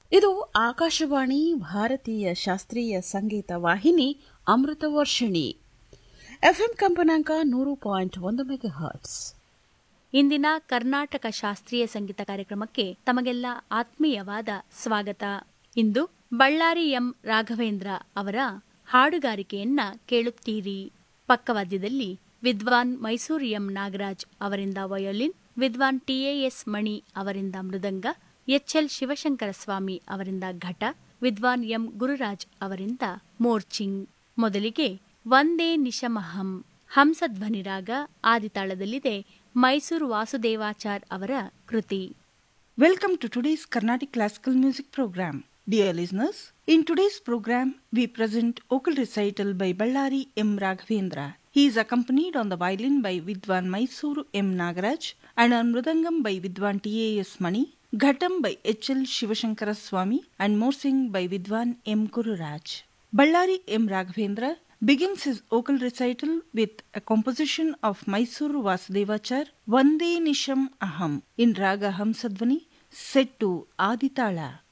ಇದು ಆಕಾಶವಾಣಿ ಭಾರತೀಯ ಶಾಸ್ತ್ರೀಯ ಸಂಗೀತ ವಾಹಿನಿ ಅಮೃತ ವರ್ಷಿಣಿ ಎಫ್ಎಂ ಕಂಪನಾಂಕ ನೂರು ಪಾಯಿಂಟ್ ಒಂದು ಮೆಗಾ ಹರ್ಟ್ಸ್ ಇಂದಿನ ಕರ್ನಾಟಕ ಶಾಸ್ತ್ರೀಯ ಸಂಗೀತ ಕಾರ್ಯಕ್ರಮಕ್ಕೆ ತಮಗೆಲ್ಲ ಆತ್ಮೀಯವಾದ ಸ್ವಾಗತ ಇಂದು ಬಳ್ಳಾರಿ ಎಂ ರಾಘವೇಂದ್ರ ಅವರ ಹಾಡುಗಾರಿಕೆಯನ್ನ ಕೇಳುತ್ತೀರಿ ಪಕ್ಕವಾದ್ಯದಲ್ಲಿ ವಿದ್ವಾನ್ ಮೈಸೂರು ಎಂ ನಾಗರಾಜ್ ಅವರಿಂದ ವಯೋಲಿನ್ ವಿದ್ವಾನ್ ಟಿಎಎಸ್ ಮಣಿ ಅವರಿಂದ ಮೃದಂಗ ಎಚ್ಎಲ್ ಶಿವಶಂಕರ ಸ್ವಾಮಿ ಅವರಿಂದ ಘಟ ವಿದ್ವಾನ್ ಎಂ ಗುರುರಾಜ್ ಅವರಿಂದ ಮೋರ್ಚಿಂಗ್ ಮೊದಲಿಗೆ ಒಂದೇ ನಿಶಮಹಂ ಹಂಸಧ್ವನಿರಾಗ ಆದಿತಾಳದಲ್ಲಿದೆ ಮೈಸೂರು ವಾಸುದೇವಾಚಾರ್ ಅವರ ಕೃತಿ Welcome to today's Carnatic Classical Music Program. Dear listeners, in today's program we present vocal recital by Ballari M. Raghavendra. He is accompanied on the violin by Vidwan Mysuru M. Nagaraj and on Mridangam by Vidwan T.A.S. Mani, Ghatam by H.L. Shivashankara Swami and Morsing by Vidwan M. Gururaj. Ballari M. Raghavendra begins his vocal recital with a composition of Mysuru Vasudevachar Vande Nisham Aham in Raga Hamsadvani set to Aditala.